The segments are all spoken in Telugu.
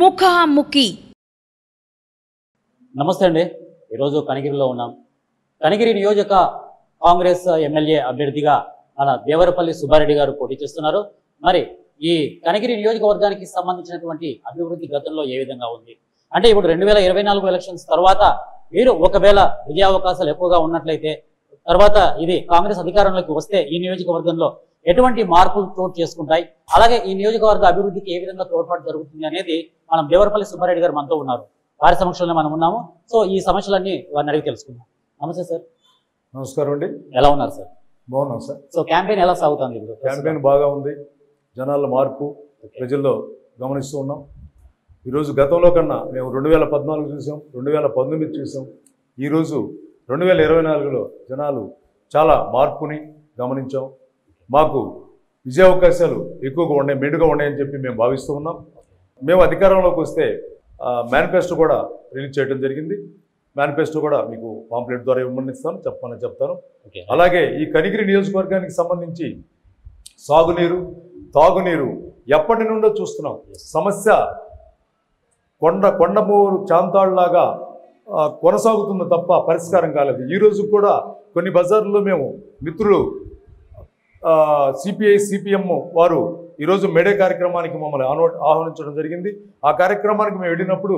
ముఖాముఖి నమస్తే అండి ఈరోజు కనిగిరిలో ఉన్నాం కనిగిరి నియోజక కాంగ్రెస్ ఎమ్మెల్యే అభ్యర్థిగా మన దేవరపల్లి సుబ్బారెడ్డి గారు పోటీ చేస్తున్నారు మరి ఈ కనిగిరి నియోజకవర్గానికి సంబంధించినటువంటి అభివృద్ధి గతంలో ఏ విధంగా ఉంది అంటే ఇప్పుడు రెండు వేల ఇరవై నాలుగు ఎలక్షన్స్ తర్వాత మీరు ఒకవేళ విజయావకాశాలు ఎక్కువగా ఉన్నట్లయితే తర్వాత ఇది కాంగ్రెస్ అధికారంలోకి వస్తే ఈ నియోజకవర్గంలో ఎటువంటి మార్పులు చోటు చేసుకుంటాయి అలాగే ఈ నియోజకవర్గ అభివృద్ధికి ఏ విధంగా తోడ్పాటు జరుగుతుంది అనేది మనం దేవరపల్లి సుబ్బారెడ్డి గారు మనతో ఉన్నారు వారి సమక్షంలో మనం ఉన్నాము సో ఈ సమస్యలన్నీ వారిని అడిగి తెలుసుకుందాం నమస్తే సార్ నమస్కారం అండి ఎలా ఉన్నారు సార్ బాగున్నాం సార్ సో క్యాంపెయిన్ ఎలా సాగుతుంది ఇప్పుడు క్యాంపెయిన్ బాగా ఉంది జనాల మార్పు ప్రజల్లో గమనిస్తూ ఉన్నాం ఈరోజు గతంలో కన్నా మేము రెండు వేల పద్నాలుగు చూసాం రెండు వేల పంతొమ్మిది చూసాం ఈరోజు రెండు వేల ఇరవై నాలుగులో జనాలు చాలా మార్పుని గమనించాం మాకు విజయావకాశాలు ఎక్కువగా ఉన్నాయి మెండుగా ఉన్నాయని చెప్పి మేము భావిస్తూ ఉన్నాం మేము అధికారంలోకి వస్తే మేనిఫెస్టో కూడా రిలీజ్ చేయడం జరిగింది మేనిఫెస్టో కూడా మీకు పాంప్లెట్ ద్వారా ఇవ్వమనిస్తాను చెప్పమని చెప్తాను ఓకే అలాగే ఈ కనిగిరి నియోజకవర్గానికి సంబంధించి సాగునీరు తాగునీరు ఎప్పటి నుండో చూస్తున్నాం సమస్య కొండ కొండమూరు చాంతాళ్లాగా ఆ, కొనసాగుతుంది తప్ప పరిష్కారం కాలేదు ఈ రోజు కూడా కొన్ని బజార్లలో మేము మిత్రులు సిపిఐ సిపిఎం వారు ఈరోజు మేడే కార్యక్రమానికి మమ్మల్ని ఆహ్వా- ఆహ్వానించడం జరిగింది ఆ కార్యక్రమానికి మేము వెళ్ళినప్పుడు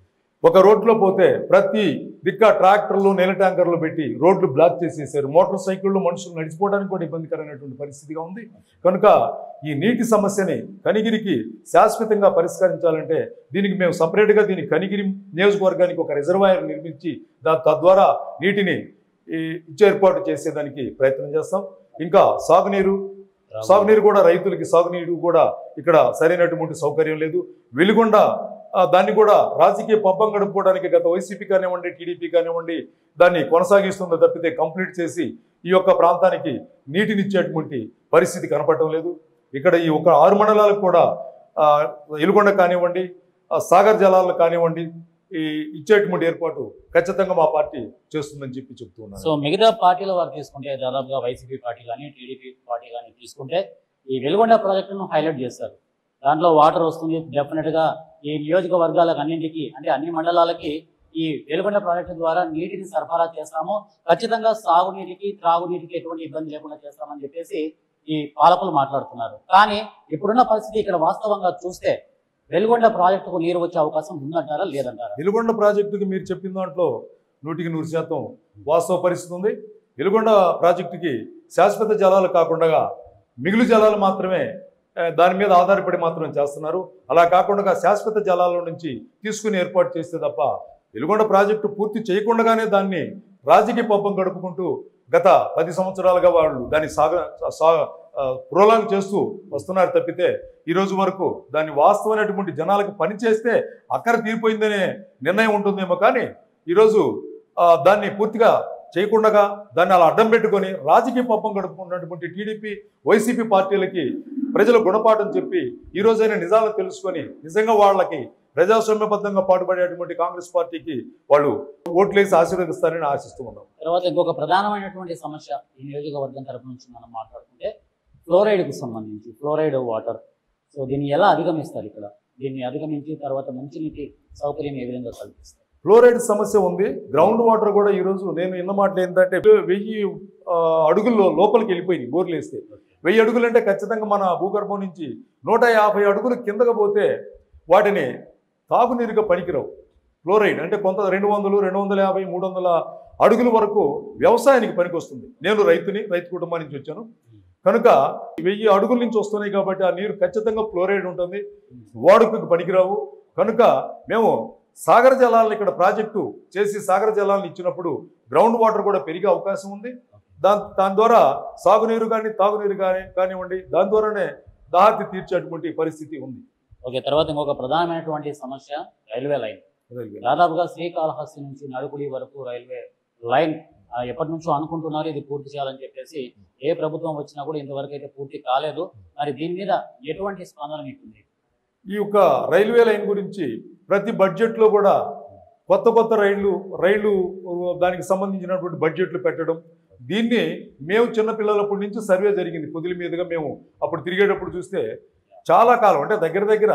ఒక రోడ్లో పోతే ప్రతి దిక్క ట్రాక్టర్లు నీళ్ళ ట్యాంకర్లు పెట్టి రోడ్లు బ్లాక్ చేసేసారు మోటార్ సైకిళ్ళు మనుషులు నడిచిపోవడానికి కూడా ఇబ్బందికరమైనటువంటి పరిస్థితిగా ఉంది కనుక ఈ నీటి సమస్యని కనిగిరికి శాశ్వతంగా పరిష్కరించాలంటే దీనికి మేము సపరేట్గా దీని కనిగిరి నియోజకవర్గానికి ఒక రిజర్వాయర్ నిర్మించి దా తద్వారా నీటిని ఈ ఇచ్చే ఏర్పాటు చేసేదానికి ప్రయత్నం చేస్తాం ఇంకా సాగునీరు సాగునీరు కూడా రైతులకి సాగునీరు కూడా ఇక్కడ సరైనటువంటి సౌకర్యం లేదు వెలుగొండ ఆ, దాన్ని కూడా రాజకీయ పబ్బం గడుపుకోవడానికి గత వైసీపీ కానివ్వండి టీడీపీ కానివ్వండి దాన్ని కొనసాగిస్తుందో తప్పితే కంప్లీట్ చేసి ఈ యొక్క ప్రాంతానికి నీటినిచ్చేటువంటి పరిస్థితి కనపడటం లేదు ఇక్కడ ఈ ఒక ఆరు మండలాలకు కూడా ఆ, ఎలుగొండ కానివ్వండి ఆ, సాగర్ జలాలు కానివ్వండి ఈ ఇచ్చేటువంటి ఏర్పాటు ఖచ్చితంగా మా పార్టీ చేస్తుందని చెప్పి చెప్తూ ఉన్నాను సో మిగతా పార్టీల వారు తీసుకుంటే దాదాపుగా వైసీపీ పార్టీ కానీ టీడీపీ పార్టీ కానీ తీసుకుంటే ఈ వెలుగొండ ప్రాజెక్టును హైలైట్ చేస్తారు దాంట్లో వాటర్ వస్తుంది డెఫినెట్ గా ఈ నియోజకవర్గాలకు అన్నింటికి అంటే అన్ని మండలాలకి ఈ వెలుగొండ ప్రాజెక్టు ద్వారా నీటిని సరఫరా చేస్తాము ఖచ్చితంగా సాగునీటికి త్రాగునీటికి ఎటువంటి ఇబ్బంది లేకుండా చేస్తామని చెప్పేసి ఈ పాలకులు మాట్లాడుతున్నారు కానీ ఇప్పుడున్న పరిస్థితి ఇక్కడ వాస్తవంగా చూస్తే వెలుగొండ ప్రాజెక్టుకు నీరు వచ్చే అవకాశం ఉందంటారా లేదంటారా వెలుగొండ ప్రాజెక్టుకి మీరు చెప్పిన దాంట్లో నూటికి నూరు శాతం వాస్తవ పరిస్థితి ఉంది వెలుగొండ ప్రాజెక్టుకి శాశ్వత జలాలు కాకుండా మిగులు జలాలు మాత్రమే ఆ, దాని మీద ఆధారపడి మాత్రం చేస్తున్నారు అలా కాకుండా శాశ్వత జలాల నుంచి తీసుకుని ఏర్పాటు చేస్తే తప్ప వెలుగొండ ప్రాజెక్టు పూర్తి చేయకుండానే దాన్ని రాజకీయ పబ్బం గడుపుకుంటూ గత పది సంవత్సరాలుగా వాళ్ళు దాన్ని సాగ సా ప్రోలాంగ్ చేస్తూ వస్తున్నారు తప్పితే ఈ రోజు వరకు దాన్ని వాస్తవమైనటువంటి జనాలకు పని చేస్తే అక్కర తీరిపోయిందనే నిర్ణయం ఉంటుందేమో కానీ ఈరోజు ఆ, దాన్ని పూర్తిగా చేయకుండా దాన్ని అలా అడ్డం పెట్టుకొని రాజకీయ పప్పం గడుపుకున్నటువంటి టీడీపీ వైసీపీ పార్టీలకి ప్రజలు గుణపాఠం చెప్పి ఈ రోజైనా నిజాలను తెలుసుకొని నిజంగా వాళ్ళకి ప్రజాస్వామ్యబద్ధంగా పాటుపడేటువంటి కాంగ్రెస్ పార్టీకి వాళ్ళు ఓట్లేసి ఆశీర్వదిస్తారని ఆశిస్తూ ఉన్నాం తర్వాత ఇంకొక ప్రధానమైనటువంటి సమస్య ఈ నియోజకవర్గం తరపు నుంచి మనం మాట్లాడుకుంటే ఫ్లోరైడ్కు సంబంధించి ఫ్లోరైడ్ వాటర్ సో దీన్ని ఎలా అధిగమిస్తారు ఇక్కడ దీన్ని అధిగమించి తర్వాత మంచినీటి సౌకర్యం ఏ విధంగా కల్పిస్తారు ఫ్లోరైడ్ సమస్య ఉంది గ్రౌండ్ వాటర్ కూడా ఈరోజు నేను ఇన్న మాటలు ఏంటంటే వెయ్యి ఆ, అడుగుల్లో లోపలికి వెళ్ళిపోయింది బోర్లు వేస్తే వెయ్యి అడుగులు అంటే ఖచ్చితంగా మన భూగర్భం నుంచి నూట యాభై అడుగులు కిందకు పోతే వాటిని తాగునీరుగా పనికిరావు ఫ్లోరైడ్ అంటే కొంత రెండు వందలు రెండు వందల యాభై మూడు వందల అడుగుల వరకు వ్యవసాయానికి పనికొస్తుంది నేను రైతుని రైతు కుటుంబం నుంచి వచ్చాను కనుక వెయ్యి అడుగుల నుంచి వస్తున్నాయి కాబట్టి ఆ నీరు ఖచ్చితంగా ఫ్లోరైడ్ ఉంటుంది వాడుకకు పనికిరావు కనుక మేము సాగర జలాలను ఇక్కడ ప్రాజెక్టు చేసి సాగర జలాలను ఇచ్చినప్పుడు గ్రౌండ్ వాటర్ కూడా పెరిగే అవకాశం ఉంది దాని దాని ద్వారా సాగునీరు కానీ తాగునీరు కానీ కానివ్వండి దాని ద్వారానే దాహతి తీర్చేటువంటి పరిస్థితి ఉంది ఓకే తర్వాత ఇంకొక ప్రధానమైనటువంటి సమస్య రైల్వే లైన్ దాదాపుగా శ్రీకాళహస్తి నుంచి నడుకుడి వరకు రైల్వే లైన్ ఆ, ఎప్పటి నుంచో అనుకుంటున్నారు ఇది పూర్తి చేయాలని చెప్పేసి ఏ ప్రభుత్వం వచ్చినా కూడా ఇంతవరకు అయితే పూర్తి కాలేదు మరి దీని మీద ఎటువంటి స్పందన మీకుంది ఈ యొక్క రైల్వే లైన్ గురించి ప్రతి బడ్జెట్లో కూడా కొత్త కొత్త రైళ్లు రైళ్లు దానికి సంబంధించినటువంటి బడ్జెట్లు పెట్టడం దీన్ని మేము చిన్నపిల్లలప్పటి నుంచి సర్వే జరిగింది పొదిలి మీదుగా మేము అప్పుడు తిరిగేటప్పుడు చూస్తే చాలా కాలం అంటే దగ్గర దగ్గర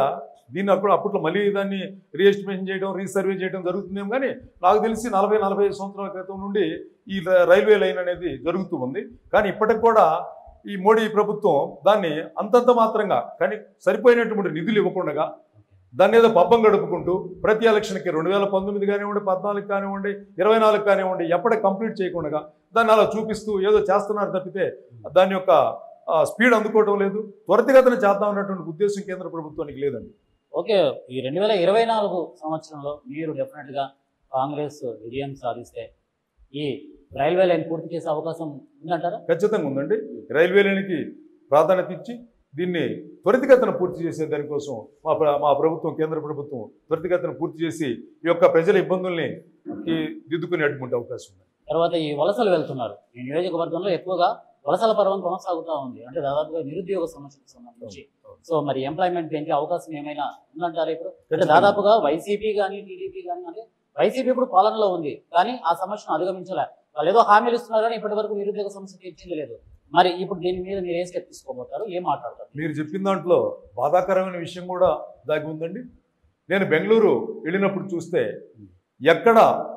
దీన్ని అప్పుడు అప్పట్లో మళ్ళీ దాన్ని రీఎస్టిమేషన్ చేయడం రీసర్వే చేయడం జరుగుతుందేమో కానీ నాకు తెలిసి నలభై నలభై ఐదు సంవత్సరాల క్రితం నుండి ఈ ర- రైల్వే లైన్ అనేది జరుగుతూ ఉంది కానీ ఇప్పటికి కూడా ఈ మోడీ ప్రభుత్వం దాన్ని అంతంత మాత్రంగా కానీ సరిపోయినటువంటి నిధులు ఇవ్వకుండా దాన్ని ఏదో పబ్బం గడుపుకుంటూ ప్రతి ఎలక్షన్కి రెండు వేల పంతొమ్మిది కానివ్వండి పద్నాలుగు కానివ్వండి ఇరవై నాలుగు కానివ్వండి ఎప్పటికి కంప్లీట్ చేయకుండా దాన్ని అలా చూపిస్తూ ఏదో చేస్తున్నారు తప్పితే దాని యొక్క ఆ, స్పీడ్ అందుకోవడం లేదు త్వరితగతిన చేద్దాం అన్నటువంటి ఉద్దేశం కేంద్ర ప్రభుత్వానికి లేదండి ఓకే ఈ రెండు వేల ఇరవై నాలుగు సంవత్సరంలో మీరు డెఫినెట్గా కాంగ్రెస్ విజయం సాధిస్తే ఈ రైల్వే లైన్ పూర్తి చేసే అవకాశం ఉందంటారా ఖచ్చితంగా ఉందండి రైల్వే లైన్కి ప్రాధాన్యత ఇచ్చి దీన్ని త్వరితగతిన పూర్తి చేసే దానికోసం మా ప్ర- మా ప్రభుత్వం కేంద్ర ప్రభుత్వం త్వరితగతిన పూర్తి చేసి ఈ యొక్క ప్రజల ఇబ్బందుల్ని ఈ దిద్దుకునేటువంటి అవకాశం ఉంది తర్వాత ఈ వలసలు వెళ్తున్నారు ఈ నియోజకవర్గంలో ఎక్కువగా వలసల పర్వం కొనసాగుతూ ఉంది అంటే దాదాపుగా నిరుద్యోగ సమస్యకు సంబంధించి సో మరి ఎంప్లాయ్మెంట్ పెంచే అవకాశం ఏమైనా ఉందంటారా ఇప్పుడు అంటే దాదాపుగా వైసీపీ కానీ టీడీపీ కానీ అంటే వైసీపీ ఇప్పుడు పాలనలో ఉంది కానీ ఆ సమస్యను అధిగమించలే వాళ్ళు ఏదో హామీలు ఇస్తున్నారు కానీ ఇప్పటి వరకు నిరుద్యోగ సమస్య తీర్చింది లేదు మరి ఇప్పుడు దీని మీద మీరు ఏ స్టెప్ తీసుకోబోతారు ఏం మాట్లాడతారు మీరు చెప్పిన దాంట్లో బాధాకరమైన విషయం కూడా దాగి ఉందండి నేను బెంగళూరు వెళ్ళినప్పుడు చూస్తే ఎక్కడ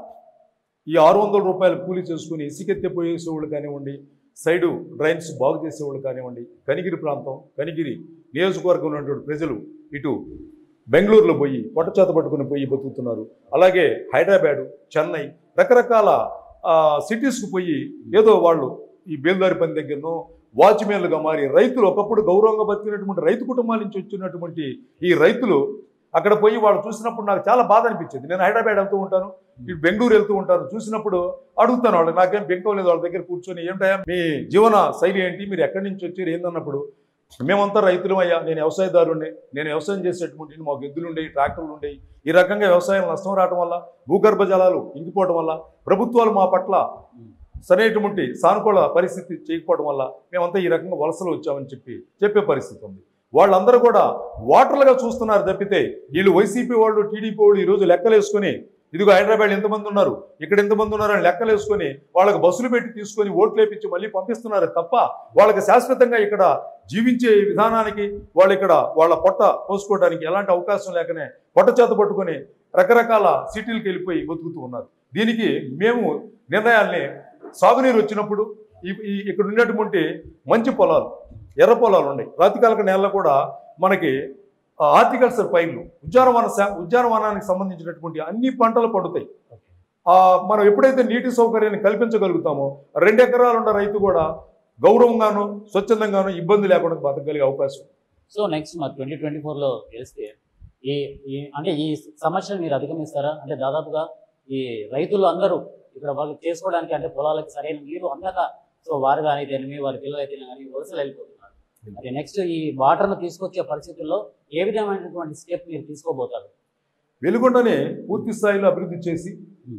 ఈ ఆరు వందల రూపాయలు కూలీ చేసుకుని ఇసుకెత్తిపోయేసేవాళ్ళు కానివ్వండి సైడు డ్రైన్స్ బాగు చేసేవాళ్ళు కానివ్వండి కనిగిరి ప్రాంతం కనిగిరి నియోజకవర్గం ఉన్నటువంటి ప్రజలు ఇటు బెంగళూరులో పోయి పొట్టచేత పట్టుకుని పోయి బతుకుతున్నారు అలాగే హైదరాబాదు చెన్నై రకరకాల సిటీస్కు పోయి ఏదో వాళ్ళు ఈ బేల్దారి పని దగ్గరనో వాచ్మెన్లుగా మారి రైతులు ఒకప్పుడు గౌరవంగా బతికినటువంటి రైతు కుటుంబాల నుంచి వచ్చినటువంటి ఈ రైతులు అక్కడ పోయి వాళ్ళు చూసినప్పుడు నాకు చాలా బాధ అనిపించింది నేను హైదరాబాద్ వెళ్తూ ఉంటాను ఇటు బెంగళూరు వెళ్తూ ఉంటాను చూసినప్పుడు అడుగుతాను వాళ్ళు నాకేం బెంకం లేదు వాళ్ళ దగ్గర కూర్చొని ఏంటయ్యా మీ జీవన శైలి ఏంటి మీరు ఎక్కడి నుంచి వచ్చారు ఏందన్నప్పుడు మేమంతా రైతులం అయ్యా నేను వ్యవసాయదారుండే నేను వ్యవసాయం చేసేటువంటి మాకు ఎద్దులు ఉండేవి ట్రాక్టర్లు ఉండేవి ఈ రకంగా వ్యవసాయం నష్టం రావడం వల్ల భూగర్భ జలాలు ఇంకిపోవడం వల్ల ప్రభుత్వాలు మా పట్ల సరైనటువంటి సానుకూల పరిస్థితి చేయకపోవడం వల్ల మేమంతా ఈ రకంగా వలసలు వచ్చామని చెప్పి చెప్పే పరిస్థితి ఉంది వాళ్ళందరూ కూడా ఓటర్లుగా చూస్తున్నారు తప్పితే వీళ్ళు వైసీపీ వాళ్ళు టీడీపీ వాళ్ళు ఈరోజు లెక్కలేసుకొని ఇదిగో హైదరాబాద్ ఎంతమంది ఉన్నారు ఇక్కడ ఎంతమంది ఉన్నారు అని లెక్కలేసుకొని వాళ్ళకి బస్సులు పెట్టి తీసుకొని ఓట్లు వేపించి మళ్ళీ పంపిస్తున్నారు తప్ప వాళ్ళకి శాశ్వతంగా ఇక్కడ జీవించే విధానానికి వాళ్ళు ఇక్కడ వాళ్ళ పొట్ట పోసుకోవడానికి ఎలాంటి అవకాశం లేకనే పొట్ట చేత పట్టుకొని రకరకాల సిటీలకు వెళ్ళిపోయి బతుకుతూ ఉన్నారు దీనికి మేము నిర్ణయాల్ని సాగునీరు వచ్చినప్పుడు ఈ- ఈ ఇక్కడ ఉన్నటువంటి మంచి పొలాలు ఎర్ర పొలాలు ఉన్నాయి రాతికాలక నేలలో కూడా మనకి హార్టికల్చర్ పైర్లు ఉద్యానవన శా ఉద్యానవనానికి సంబంధించినటువంటి అన్ని పంటలు పండుతాయి ఆ, మనం ఎప్పుడైతే నీటి సౌకర్యాన్ని కల్పించగలుగుతామో రెండు ఎకరాలు ఉన్న రైతు కూడా గౌరవంగాను స్వచ్ఛందంగాను ఇబ్బంది లేకుండా బతకగలిగే అవకాశం సో నెక్స్ట్ మరి ట్వంటీ ట్వంటీ ఫోర్లో గెలిస్తే ఈ ఈ అంటే ఈ సమస్యను మీరు అధిగమిస్తారా అంటే దాదాపుగా ఈ రైతులు అందరూ ఇక్కడ వాళ్ళు చేసుకోవడానికి అంటే పొలాలకు సరైన నీరు అందక సో వారు కానీ అయితేనేమి వారి పిల్లలు అయితే కానీ వలసలు వెళ్ళిపోతున్నారు అంటే నెక్స్ట్ ఈ వాటర్ను తీసుకొచ్చే పరిస్థితుల్లో ఏ విధమైనటువంటి స్టెప్ మీరు తీసుకోబోతారు వెలుగొండని పూర్తి స్థాయిలో అభివృద్ధి చేసి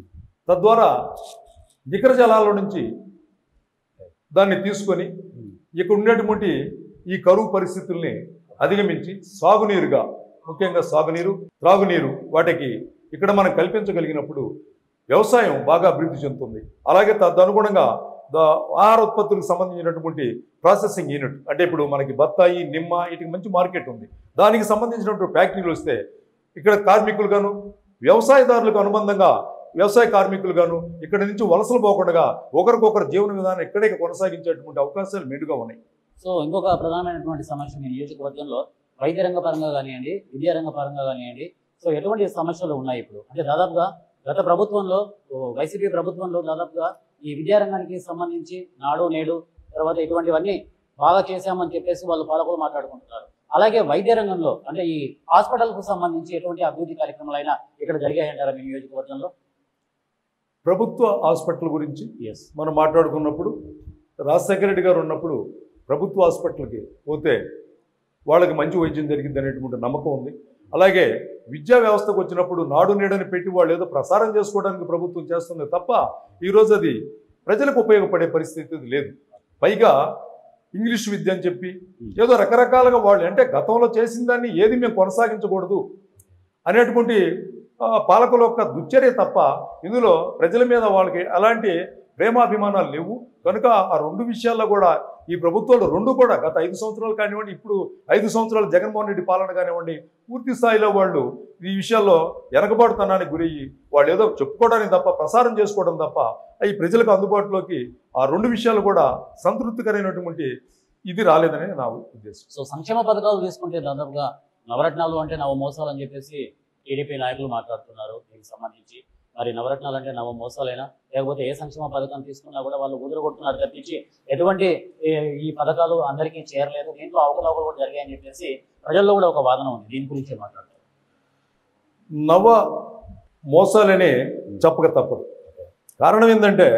తద్వారా నికర జలాల నుంచి దాన్ని తీసుకొని ఇక్కడ ఉండేటువంటి ఈ కరువు పరిస్థితుల్ని అధిగమించి సాగునీరుగా ముఖ్యంగా సాగునీరు త్రాగునీరు వాటికి ఇక్కడ మనం కల్పించగలిగినప్పుడు వ్యవసాయం బాగా అభివృద్ధి చెందుతుంది అలాగే తదనుగుణంగా ద ఆహార ఉత్పత్తులకు సంబంధించినటువంటి ప్రాసెసింగ్ యూనిట్ అంటే ఇప్పుడు మనకి బత్తాయి నిమ్మ వీటికి మంచి మార్కెట్ ఉంది దానికి సంబంధించినటువంటి ఫ్యాక్టరీలు వస్తే ఇక్కడ కార్మికులుగాను వ్యవసాయదారులకు అనుబంధంగా వ్యవసాయ కార్మికులుగాను ఇక్కడ నుంచి వలసలు పోకుండా ఒకరికొకరు జీవన విధానం ఇక్కడే కొనసాగించేటువంటి అవకాశాలు మెండుగా ఉన్నాయి సో ఇంకొక ప్రధానమైనటువంటి సమస్య మీ నియోజకవర్గంలో వైద్య రంగ పరంగా కానివ్వండి విద్యారంగ పరంగా కానివ్వండి సో ఎటువంటి సమస్యలు ఉన్నాయి ఇప్పుడు అంటే దాదాపుగా గత ప్రభుత్వంలో ఓ వైసీపీ ప్రభుత్వంలో దాదాపుగా ఈ విద్యారంగానికి సంబంధించి నాడు నేడు తర్వాత ఇటువంటివన్నీ బాగా చేశామని చెప్పేసి వాళ్ళు పాలకులు మాట్లాడుకుంటున్నారు అలాగే వైద్య రంగంలో అంటే ఈ హాస్పిటల్కు సంబంధించి ఎటువంటి అభివృద్ధి కార్యక్రమాలైనా ఇక్కడ జరిగాయంటారా మీ నియోజకవర్గంలో ప్రభుత్వ హాస్పిటల్ గురించి ఎస్ మనం మాట్లాడుకున్నప్పుడు రాజశేఖర రెడ్డి గారు ఉన్నప్పుడు ప్రభుత్వ హాస్పిటల్కి పోతే వాళ్ళకి మంచి వైద్యం జరిగింది అనేటువంటి నమ్మకం ఉంది అలాగే విద్యా వ్యవస్థకు వచ్చినప్పుడు నాడు నేడని పెట్టి వాళ్ళు ఏదో ప్రసారం చేసుకోవడానికి ప్రభుత్వం చేస్తుంది తప్ప ఈరోజు అది ప్రజలకు ఉపయోగపడే పరిస్థితి లేదు పైగా ఇంగ్లీష్ విద్య అని చెప్పి ఏదో రకరకాలుగా వాళ్ళు అంటే గతంలో చేసిన దాన్ని ఏది మేము కొనసాగించకూడదు అనేటువంటి ఆ, పాలకుల యొక్క దుశ్చర్య తప్ప ఇందులో ప్రజల మీద వాళ్ళకి అలాంటి ప్రేమాభిమానాలు లేవు కనుక ఆ రెండు విషయాల్లో కూడా ఈ ప్రభుత్వాలు రెండు కూడా గత ఐదు సంవత్సరాలు కానివ్వండి ఇప్పుడు ఐదు సంవత్సరాలు జగన్మోహన్ రెడ్డి పాలన కానివ్వండి పూర్తి స్థాయిలో వాళ్ళు ఈ విషయాల్లో వెనకబాటుతనానికి గురయ్యి వాళ్ళు ఏదో చెప్పుకోవడానికి తప్ప ప్రసారం చేసుకోవడం తప్ప ఈ ప్రజలకు అందుబాటులోకి ఆ రెండు విషయాలు కూడా సంతృప్తికరమైనటువంటి ఇది రాలేదని నా ఉద్దేశం సో సంక్షేమ పథకాలు తీసుకుంటే దాదాపుగా నవరత్నాలు అంటే నవ మోసాలు అని చెప్పేసి టీడీపీ నాయకులు మాట్లాడుతున్నారు దీనికి సంబంధించి మరి నవరత్నాలు అంటే నవ మోసాలైనా లేకపోతే ఏ సంక్షేమ పథకం తీసుకున్నా కూడా వాళ్ళు కొట్టున్నారు తప్పించి ఎటువంటి ఏ- ఈ పథకాలు అందరికీ చేరలేదు దీంట్లో అవకతవకలు కూడా జరిగాయని చెప్పేసి ప్రజల్లో కూడా ఒక వాదన ఉంది దీని గురించి మాట్లాడుతారు నవ మోసాలనే చెప్పక తప్పదు కారణం ఏంటంటే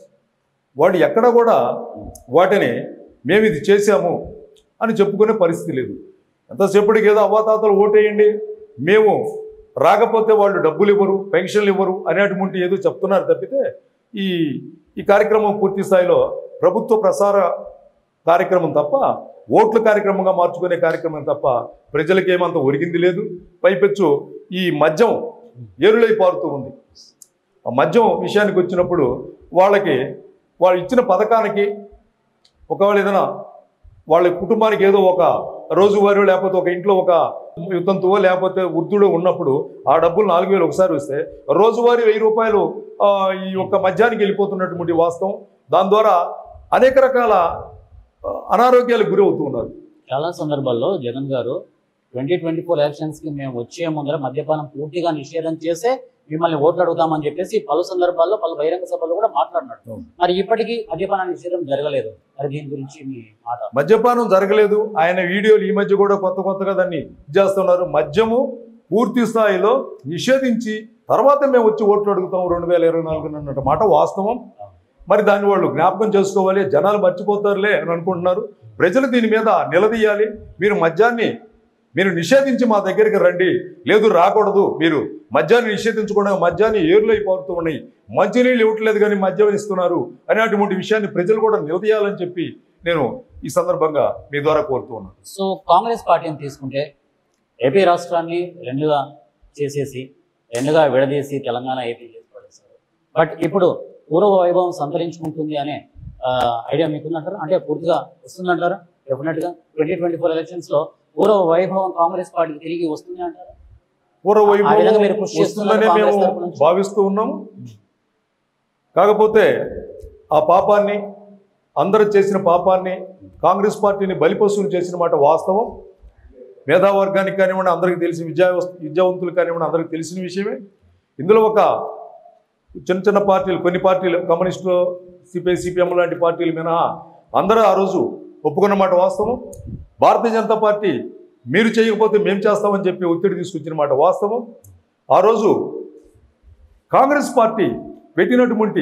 వాడు ఎక్కడ కూడా వాటిని మేము ఇది చేశాము అని చెప్పుకునే పరిస్థితి లేదు ఎంతసేపటికి ఏదో అవ్వాతాతలు ఓటేయండి మేము రాకపోతే వాళ్ళు డబ్బులు ఇవ్వరు పెన్షన్లు ఇవ్వరు అనేటువంటి ఏదో చెప్తున్నారు తప్పితే ఈ ఈ కార్యక్రమం పూర్తి స్థాయిలో ప్రభుత్వ ప్రసార కార్యక్రమం తప్ప ఓట్ల కార్యక్రమంగా మార్చుకునే కార్యక్రమం తప్ప ప్రజలకి ఏమంత ఒరిగింది లేదు పైపెచ్చు ఈ మద్యం ఏరులై పారుతూ ఉంది ఆ మద్యం విషయానికి వచ్చినప్పుడు వాళ్ళకి వాళ్ళు ఇచ్చిన పథకానికి ఒకవేళ ఏదైనా వాళ్ళ కుటుంబానికి ఏదో ఒక రోజువారీ లేకపోతే ఒక ఇంట్లో ఒక యుద్ధంతువో లేకపోతే వృద్ధుడు ఉన్నప్పుడు ఆ డబ్బులు నాలుగు వేలు ఒకసారి వస్తే రోజువారీ వెయ్యి రూపాయలు ఆ, ఈ యొక్క మద్యానికి వెళ్ళిపోతున్నటువంటి వాస్తవం దాని ద్వారా అనేక రకాల ఆ, అనారోగ్యాలకు గురి అవుతూ ఉన్నారు చాలా సందర్భాల్లో జగన్ గారు ట్వంటీ ట్వంటీ ఫోర్ ఎలక్షన్స్ కి మేము వచ్చే ముందర మద్యపానం పూర్తిగా నిషేధం చేసే మిమ్మల్ని ఓట్లు అడుగుతామని చెప్పేసి పలు సందర్భాల్లో పలు బహిరంగ సభల్లో కూడా మాట్లాడినాడు అవును. మరి ఇప్పటికీ మద్యపాన నిషేధం జరగలేదు మరి దీని గురించి మీ మాట మద్యపానం జరగలేదు ఆయన వీడియోలు ఈ మధ్య కూడా కొత్త కొత్తగా దాన్ని ఇది చేస్తున్నారు మద్యము పూర్తి స్థాయిలో నిషేధించి తర్వాత మేము వచ్చి ఓట్లు అడుగుతాం రెండు వేల ఇరవై నాలుగు అన్నట్టు మాట వాస్తవం మరి దాన్ని వాళ్ళు జ్ఞాపకం చేసుకోవాలి జనాలు మర్చిపోతారులే అని అనుకుంటున్నారు ప్రజలు దీని మీద నిలదీయాలి మీరు మద్యాన్ని మీరు నిషేధించి మా దగ్గరికి రండి లేదు రాకూడదు మీరు మద్యాన్ని నిషేధించకుండా మద్యాన్ని ఏర్లు అయిపోతూ ఉన్నాయి మంచినీళ్ళు ఇవ్వట్లేదు కానీ మద్యం ఇస్తున్నారు అనేటువంటి విషయాన్ని ప్రజలు కూడా నిలదీయాలని చెప్పి నేను ఈ సందర్భంగా మీ ద్వారా కోరుతూ ఉన్నాను సో కాంగ్రెస్ పార్టీని తీసుకుంటే ఏపీ రాష్ట్రాన్ని రెండుగా చేసేసి రెండుగా విడదీసి తెలంగాణ ఏపీ చేసి పడేశారు బట్ ఇప్పుడు పూర్వ వైభవం సంతరించుకుంటుంది అనే ఆ, ఐడియా మీకుందంటారా అంటే పూర్తిగా వస్తుందంటారా డెఫినెట్గా ట్వంటీ ట్వంటీ ఫోర్ ఎలక్షన్స్లో పూర్వ వైభవం కాంగ్రెస్ పార్టీకి తిరిగి వస్తుంది అంటారా పూర్వ ఆ విధంగా మీరు వైభవం కృషి చేస్తున్నారు వస్తుందనే కాంగ్రెస్ మేము తరపు నుంచి? భావిస్తూ ఉన్నాము కాకపోతే ఆ పాపాన్ని అందరూ చేసిన పాపాన్ని కాంగ్రెస్ పార్టీని బలిపశువులు చేసిన మాట వాస్తవం మేధావర్గానికి కానివ్వండి అందరికీ తెలిసిన విద్యా విద్యావంతులు కానివ్వండి అందరికీ తెలిసిన విషయమే ఇందులో ఒక చిన్న చిన్న పార్టీలు కొన్ని పార్టీలు కమ్యూనిస్టులు సిపిఐ సిపిఎం లాంటి పార్టీలు మినహా అందరూ ఆ రోజు ఒప్పుకున్న మాట వాస్తవం భారతీయ జనతా పార్టీ మీరు చేయకపోతే మేము చేస్తామని చెప్పి ఒత్తిడి తీసుకొచ్చిన మాట వాస్తవం ఆ రోజు కాంగ్రెస్ పార్టీ పెట్టినటువంటి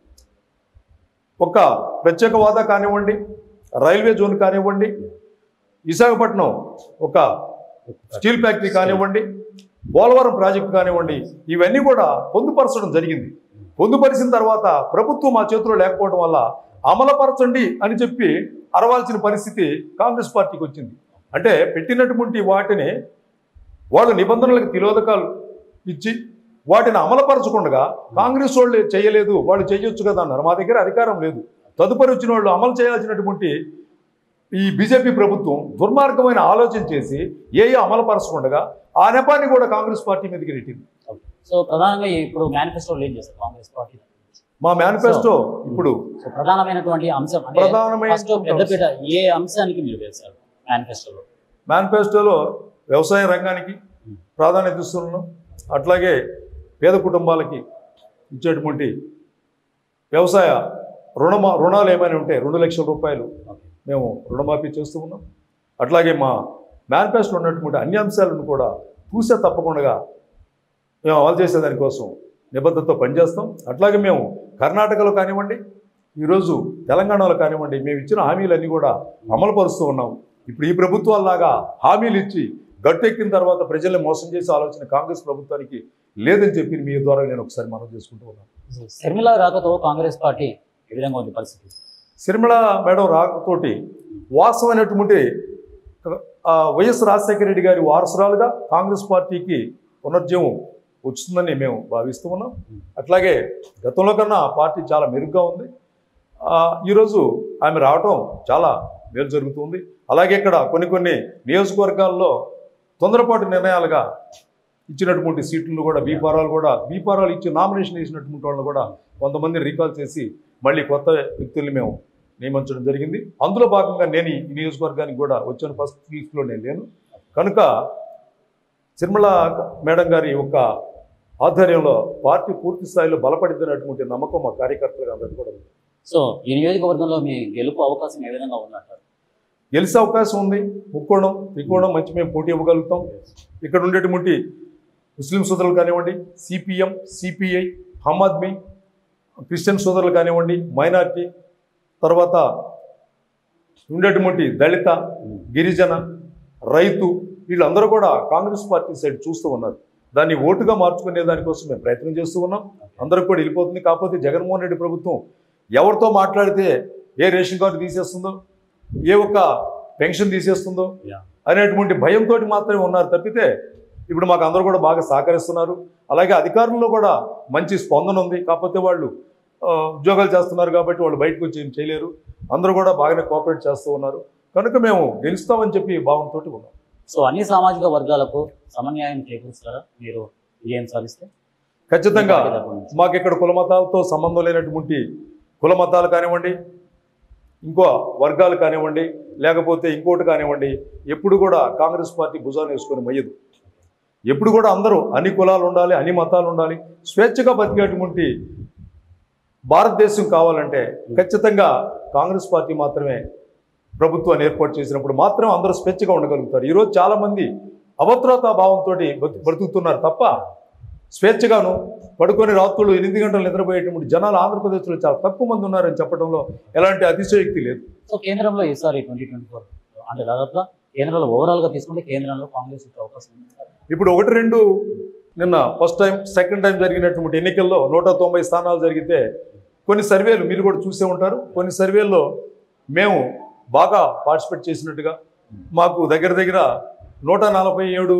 ఒక ప్రత్యేక హోదా కానివ్వండి రైల్వే జోన్ కానివ్వండి విశాఖపట్నం ఒక స్టీల్ ఫ్యాక్టరీ కానివ్వండి పోలవరం ప్రాజెక్టు కానివ్వండి ఇవన్నీ కూడా పొందుపరచడం జరిగింది పొందుపరిచిన తర్వాత ప్రభుత్వం మా చేతిలో లేకపోవడం వల్ల అమలుపరచండి అని చెప్పి అరవాల్సిన పరిస్థితి కాంగ్రెస్ పార్టీకి వచ్చింది అంటే పెట్టినటువంటి వాటిని వాళ్ళు నిబంధనలకు తిలోదకాలు ఇచ్చి వాటిని అమలుపరచకుండా కాంగ్రెస్ వాళ్ళు చేయలేదు వాళ్ళు చేయొచ్చు కదా అన్నారు మా దగ్గర అధికారం లేదు తదుపరి వచ్చిన వాళ్ళు అమలు చేయాల్సినటువంటి ఈ బీజేపీ ప్రభుత్వం దుర్మార్గమైన ఆలోచన చేసి ఏ ఏ అమలుపరచకుండా ఆ నెపాన్ని కూడా కాంగ్రెస్ పార్టీ మీదకి నెట్టింది సో ప్రధానంగా ఇప్పుడు మేనిఫెస్టోలో ఏం చేస్తారు కాంగ్రెస్ పార్టీ మా మేనిఫెస్టో ఇప్పుడు సో ప్రధానమైనటువంటి అంశం అంటే ప్రధానమైన ఫస్ట్ పెద్దపీట ఏ అంశానికి మీరు వేశారు మేనిఫెస్టోలో మేనిఫెస్టోలో వ్యవసాయ రంగానికి ప్రాధాన్యత ఇస్తున్నాం అట్లాగే పేద కుటుంబాలకి ఇచ్చేటువంటి వ్యవసాయ రుణమా రుణాలు ఏమైనా ఉంటే రెండు లక్షల రూపాయలు మేము రుణమాఫీ చేస్తూ ఉన్నాం అట్లాగే మా మేనిఫెస్టో ఉన్నటువంటి అన్ని అంశాలను కూడా చూసే తప్పకుండా మేము అమలు చేసేదానికోసం నిబద్ధతతో పనిచేస్తాం అట్లాగే మేము కర్ణాటకలో కానివ్వండి ఈరోజు తెలంగాణలో కానివ్వండి మేము ఇచ్చిన హామీలన్నీ కూడా అమలు పరుస్తూ ఉన్నాం ఇప్పుడు ఈ ప్రభుత్వాల్లాగా హామీలు ఇచ్చి గట్టెక్కిన తర్వాత ప్రజల్ని మోసం చేసే ఆలోచన కాంగ్రెస్ ప్రభుత్వానికి లేదని చెప్పి మీ ద్వారా నేను ఒకసారి మనం చేసుకుంటూ ఉన్నాను శర్మిల రాకతో కాంగ్రెస్ పార్టీ ఏ విధంగా ఉంది పరిస్థితి సిరిమళ మేడం రాకతోటి వాస్తవమైనటువంటి ఆ, వైఎస్ రాజశేఖర రెడ్డి గారి వారసురాలుగా కాంగ్రెస్ పార్టీకి పునర్జీవం వస్తుందని మేము భావిస్తూ ఉన్నాం అట్లాగే గతంలో కన్నా ఆ పార్టీ చాలా మెరుగ్గా ఉంది ఆ, ఈరోజు ఆమె రావటం చాలా మేలు జరుగుతుంది అలాగే ఇక్కడ కొన్ని కొన్ని నియోజకవర్గాల్లో తొందరపాటు నిర్ణయాలుగా ఇచ్చినటువంటి సీట్లు కూడా బీఫారాలు కూడా బీఫారాలు ఇచ్చి నామినేషన్ వేసినటువంటి వాళ్ళని కూడా కొంతమంది రీకాల్ చేసి మళ్ళీ కొత్త వ్యక్తుల్ని మేము నియమించడం జరిగింది అందులో భాగంగా నేను ఈ నియోజకవర్గానికి కూడా వచ్చాను ఫస్ట్ లిస్ట్లో నేను లేను కనుక సిరిమల మేడం గారి యొక్క ఆధ్వర్యంలో పార్టీ పూర్తి స్థాయిలో బలపడిద్దన్నటువంటి నమ్మకం మా కార్యకర్తలకు అందరికీ కూడా ఉంది సో ఈ నియోజకవర్గంలో మీ గెలుపు అవకాశం ఏ విధంగా ఉందంటారు గెలిచే అవకాశం ఉంది ముక్కోణం త్రికోణం మంచి మేము పోటీ ఇవ్వగలుగుతాం ఇక్కడ ఉండేటువంటి ముస్లిం సోదరులు కానివ్వండి CPM CPI Aam Aadmi Christian సోదరులు కానివ్వండి మైనార్టీ తర్వాత ఉండేటువంటి దళిత గిరిజన రైతు వీళ్ళందరూ కూడా కాంగ్రెస్ పార్టీ సైడ్ చూస్తూ ఉన్నారు దాన్ని ఓటుగా మార్చుకునే దానికోసం మేము ప్రయత్నం చేస్తూ ఉన్నాం అందరికి కూడా వెళ్ళిపోతుంది కాకపోతే జగన్మోహన్ రెడ్డి ప్రభుత్వం ఎవరితో మాట్లాడితే ఏ రేషన్ కార్డు తీసేస్తుందో ఏ ఒక్క పెన్షన్ తీసేస్తుందో Yeah. అనేటువంటి భయంతో మాత్రమే ఉన్నారు తప్పితే ఇప్పుడు మాకు అందరూ కూడా బాగా సహకరిస్తున్నారు అలాగే అధికారుల్లో కూడా మంచి స్పందన ఉంది కాకపోతే వాళ్ళు ఆ, ఉద్యోగాలు చేస్తున్నారు కాబట్టి వాళ్ళు బయటకు వచ్చి ఏం చేయలేరు అందరూ కూడా బాగానే కోఆపరేట్ చేస్తూ ఉన్నారు కనుక మేము గెలుస్తామని చెప్పి భావంతో ఉన్నాం సో అన్ని సామాజిక వర్గాలకు సమన్యాయం చేకూరుస్తారా మీరు విజయం సాధిస్తే ఖచ్చితంగా మీ పార్టీ తరపున నుంచి. మాకు ఇక్కడ కుల మతాలతో సంబంధం లేనటువంటి కుల మతాలు కానివ్వండి ఇంకో వర్గాలు కానివ్వండి లేకపోతే ఇంకోటి కానివ్వండి ఎప్పుడు కూడా కాంగ్రెస్ పార్టీ భుజాన్ని వేసుకొని మొయ్యదు ఎప్పుడు కూడా అందరూ అన్ని కులాలు ఉండాలి అన్ని మతాలు ఉండాలి స్వేచ్ఛగా బతికేటువంటి భారతదేశం కావాలంటే ఖచ్చితంగా కాంగ్రెస్ పార్టీ మాత్రమే ప్రభుత్వాన్ని ఏర్పాటు చేసినప్పుడు మాత్రం అందరూ స్వేచ్ఛగా ఉండగలుగుతారు ఈరోజు చాలామంది అభద్రతా భావంతో బ్రతుకుతున్నారు తప్ప స్వేచ్ఛగాను పడుకొని రాత్రులు ఎనిమిది గంటలు నిద్రపోయేటువంటి జనాలు ఆంధ్రప్రదేశ్లో చాలా తక్కువ మంది ఉన్నారని చెప్పడంలో ఎలాంటి అతిశయోక్తి లేదు సో కేంద్రంలో ఈసారి ట్వంటీ ట్వంటీ ఫోర్ అంటే దాదాపుగా కేంద్రంలో ఓవరాల్ గా తీసుకుంటే కేంద్రంలో కాంగ్రెస్ వచ్చే అవకాశం ఉంది ఇప్పుడు ఒకటి రెండు నిన్న ఫస్ట్ టైం సెకండ్ టైం జరిగినటువంటి ఎన్నికల్లో నూట తొంభై స్థానాలు జరిగితే కొన్ని సర్వేలు మీరు కూడా చూసే ఉంటారు కొన్ని సర్వేల్లో మేము బాగా పార్టిసిపేట్ చేసినట్టుగా మాకు దగ్గర దగ్గర నూట నలభై ఏడు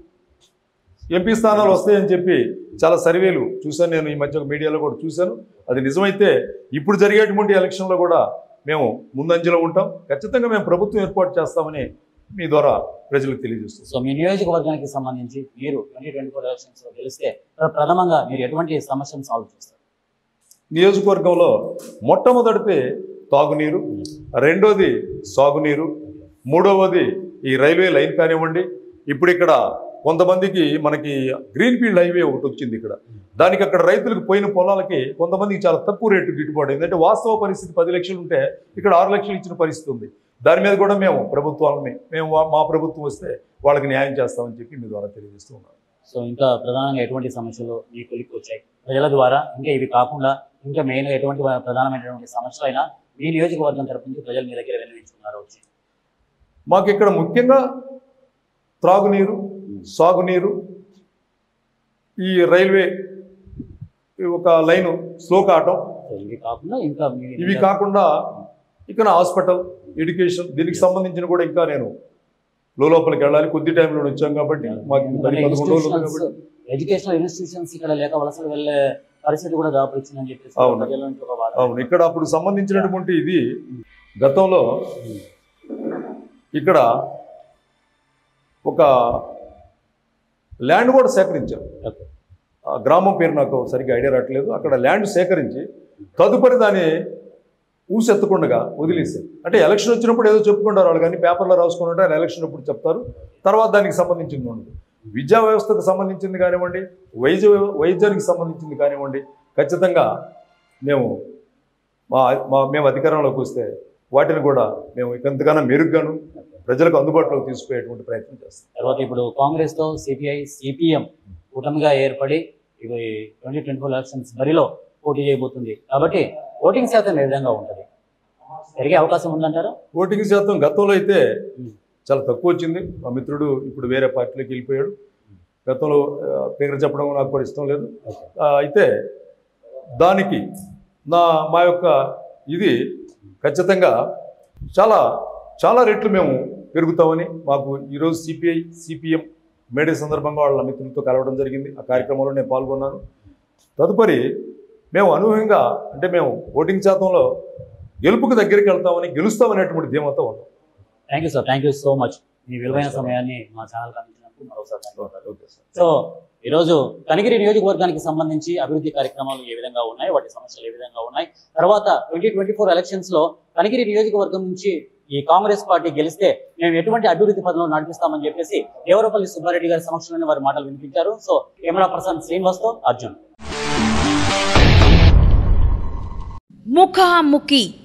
ఎంపీ స్థానాలు వస్తాయని చెప్పి చాలా సర్వేలు చూశాను నేను ఈ మధ్య మీడియాలో కూడా చూశాను అది నిజమైతే ఇప్పుడు జరిగేటువంటి ఎలక్షన్లో కూడా మేము ముందంజలో ఉంటాం ఖచ్చితంగా మేము ప్రభుత్వం ఏర్పాటు చేస్తామని మీ ద్వారా ప్రజలకు తెలియజేస్తాం సో మీ నియోజకవర్గానికి సంబంధించి మీరు ట్వంటీ ట్వంటీ ఫోర్ ఎలక్షన్స్ లో గెలిస్తే ప్ర- ప్రథమంగా మీరు ఎటువంటి సమస్యను సాల్వ్ చేస్తారు నియోజకవర్గంలో మొట్టమొదటిది తాగునీరు రెండోది సాగునీరు మూడవది ఈ రైల్వే లైన్ కానివ్వండి ఇప్పుడు ఇక్కడ కొంతమందికి మనకి గ్రీన్ ఫీల్డ్ హైవే ఒకటి వచ్చింది ఇక్కడ దానికి అక్కడ రైతులకు పోయిన పొలాలకి కొంతమందికి చాలా తక్కువ రేటు గిట్టుబాటు అయింది అంటే వాస్తవ పరిస్థితి పది లక్షలు ఉంటే ఇక్కడ ఆరు లక్షలు ఇచ్చిన పరిస్థితి ఉంది దాని మీద కూడా మేము ప్రభుత్వాలని మేము వా- మా ప్రభుత్వం వస్తే వాళ్ళకి న్యాయం చేస్తామని చెప్పి మీ ద్వారా తెలియజేస్తూ ఉన్నాను సో ఇంకా ప్రధానంగా ఎటువంటి సమస్యలు మీ కొలిక్కి వచ్చాయి ప్రజల ద్వారా ఇంకా ఇవి కాకుండా ఇంకా మెయిన్ ఎటువంటి ప్రధానమైనటువంటి సమస్యలు అయినా మీ నియోజకవర్గం తరపు నుంచి ప్రజలు మీ దగ్గర వినియోగించుకున్నారు వచ్చి మాకు ఇక్కడ ముఖ్యంగా త్రాగునీరు సాగునీరు ఈ రైల్వే ఈ ఒక లైను స్లో కావటం సో ఇవి కాకుండా ఇంకా మీ ఇవి కాకుండా ఇక్కడ హాస్పిటల్ ఎడ్యుకేషన్ దీనికి సంబంధించిన కూడా ఇంకా నేను లోపలికి వెళ్ళాలి కొద్ది టైంలో వచ్చాం కాబట్టి మాకు ఇంకా పది పదకొండు రోజులు ఉంది కాబట్టి ఎడ్యుకేషనల్ ఇన్స్టిట్యూషన్స్ ఇక్కడ లేక వలస వెళ్ళే పరిస్థితి కూడా దాపురించిందని చెప్పేసి అవును. ప్రజల నుంచి ఒక వాదన. అవును ఇక్కడ అప్పుడు సంబంధించినటువంటి ఇది గతంలో ఇక్కడ ఒక ల్యాండ్ కూడా సేకరించారు ఓకే. ఆ గ్రామం పేరు నాకు సరిగ్గా ఐడియా రావట్లేదు అక్కడ ల్యాండ్ సేకరించి తదుపరి దాన్ని ఊసెత్తకుండా వదిలేశారు అంటే ఎలక్షన్ వచ్చినప్పుడు ఏదో చెప్పుకుంటారు వాళ్ళు కానీ పేపర్లో రాసుకుని ఉంటే ఆయన ఎలక్షన్ అప్పుడు చెప్తారు తర్వాత దానికి సంబంధించింది ఉండదు విద్యా వ్యవస్థకు సంబంధించింది కానివ్వండి వైద్య వైద్యానికి సంబంధించింది కానివ్వండి ఖచ్చితంగా మేము మా మా మేము అధికారంలోకి వస్తే వాటిని కూడా మేము ఎంతగానో మెరుగ్గాను ప్రజలకు అందుబాటులోకి తీసుకుపోయేటువంటి ప్రయత్నం చేస్తాం తర్వాత ఇప్పుడు కాంగ్రెస్ తో సిపిఐ సిపిఎం కూటమిగా ఏర్పడి ఇవి ట్వంటీ ట్వంటీ ఫోర్ ఎలక్షన్స్ బరిలో పోటీ చేయబోతుంది కాబట్టి ఓటింగ్ శాతం ఏ విధంగా ఉంటుంది పెరిగే అవకాశం ఉందంటారా ఓటింగ్ శాతం గతంలో అయితే చాలా తక్కువ వచ్చింది మా మిత్రుడు ఇప్పుడు వేరే పార్టీలోకి వెళ్ళిపోయాడు గతంలో ఆ, పేరు చెప్పడం నాకు కూడా ఇష్టం లేదు ఆ, అయితే దానికి నా మా యొక్క ఇది ఖచ్చితంగా చాలా చాలా రెట్లు మేము పెరుగుతామని మాకు ఈరోజు సిపిఐ సిపిఎం మేడే సందర్భంగా వాళ్ళ మిత్రులతో కలవడం జరిగింది ఆ కార్యక్రమంలో నేను పాల్గొన్నాను తదుపరి మేము అనూహ్యంగా అంటే మేము ఓటింగ్ శాతంలో గెలుపుకు దగ్గరికి వెళ్తామని గెలుస్తామనేటువంటి ధీమతో ఉన్నాం thank you sir thank you so much మీ విలువైన సమయాన్ని మా ఛానల్ అందించినందుకు మరోసారి ధన్యవాదాలు ఓకే సార్ సో ఈరోజు కనిగిరి నియోజకవర్గానికి సంబంధించి అభివృద్ధి కార్యక్రమాలు ఏ విధంగా ఉన్నాయి వాటి సమస్యలు ఏ విధంగా ఉన్నాయి తర్వాత ట్వంటీ ట్వంటీ ఫోర్ ఎలక్షన్స్ లో కనిగిరి నియోజకవర్గం నుంచి ఈ కాంగ్రెస్ పార్టీ గెలిస్తే మేము ఎటువంటి అభివృద్ధి పథంలో నడిపిస్తామని చెప్పేసి దేవరపల్లి సుబ్బారెడ్డి గారి సమక్షంలోనే వారి మాటలు వినిపించారు సో కెమెరా పర్సన్ శ్రీనివాస్తో అర్జున్ ముఖాముఖి